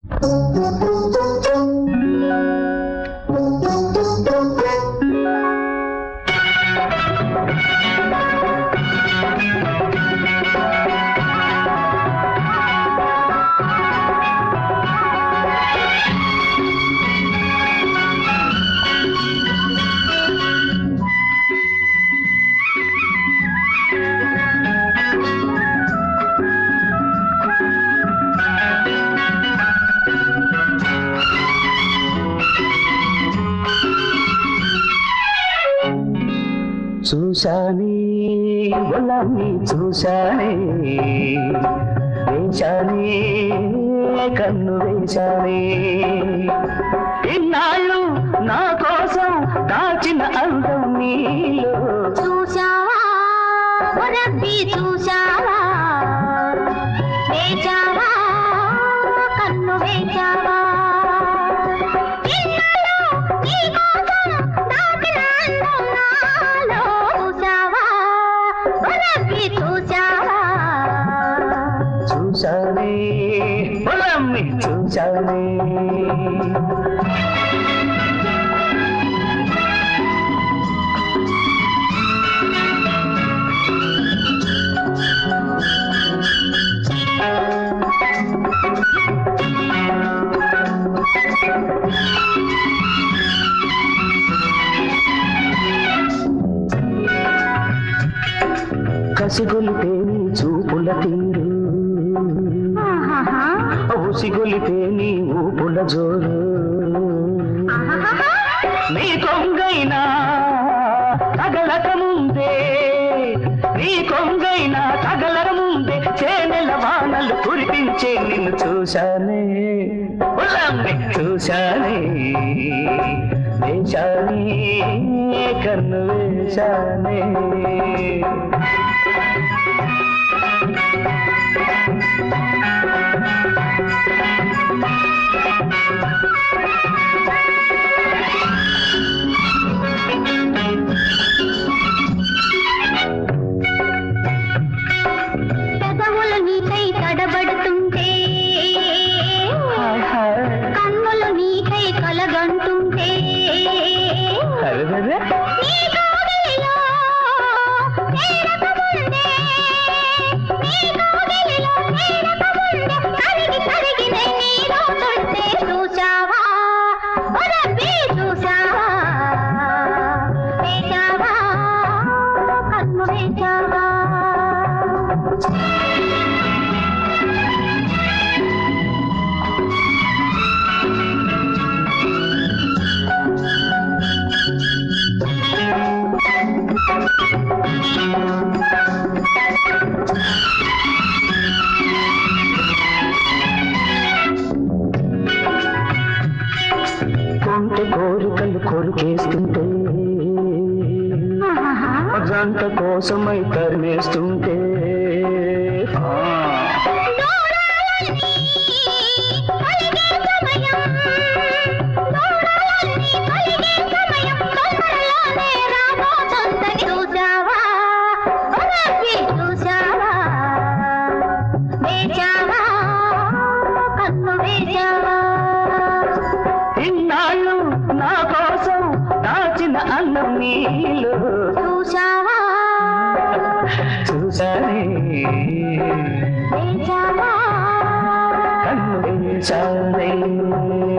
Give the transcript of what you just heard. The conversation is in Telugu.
చూశానే ఒళ్ళని చూశానే వేశానే కన్ను వేశానే ఇన్నాళ్ళు నా కోసం దాచిన అందం నీలో చూశావా ఓ రబ్బీ చూశావా వేచావా కన్ను వేచావా ఇన్నాళ్ళు నీ కోసం దాచిన అందం నాలో చూశావా ఓ రబ్బీ చూశావా చూశానే ఒళ్ళని చూశానే కసిగొలితే నీ చూపుల తీరు ఆహాహా. ఉసిగొలితే నీ ఊపుల జోరు ఆహాహా. నీ కొంగైనా తగలక ముందే నీ కొంగైనా తగలక ముందే చేనెల వానలు కురిపించే నిన్ను చూశానే ఉల్లంని చూశానే వేశానే కన్ను వేశానే పెదవులు నీకై తడబడుతుంటే హాయ్ హాయ్ కన్నులు నీకై కలగంటుంటే అరెరెరె. నీ కౌగిలిలో చేరకముందే, నీ కౌగిలిలో చేరకముందే, కరిగి కరిగి నే నీలో చుట్టే చూశావా ఓ రబ్బీ చూశావా వేశావా కన్ను వేశావా కొంటె కోరికలు కొరికేస్తుంటే ఆహాహా. జంట కోసమై తరిమేస్తుంటే ఆ, దూరాలన్నీ కలిగే సమయం దూరాలన్నీ కలిగే సమయం తొందరలోనే రాబోతుందని చూశావా ఓ రబ్బీ చూశావా వేచావా కన్ను వేచావా ఇన్నాళ్ళు నా కోసం దాచిన అన్నం నీళ్ళు చూశావా చూసానే వేచావా కన్ను వేశానే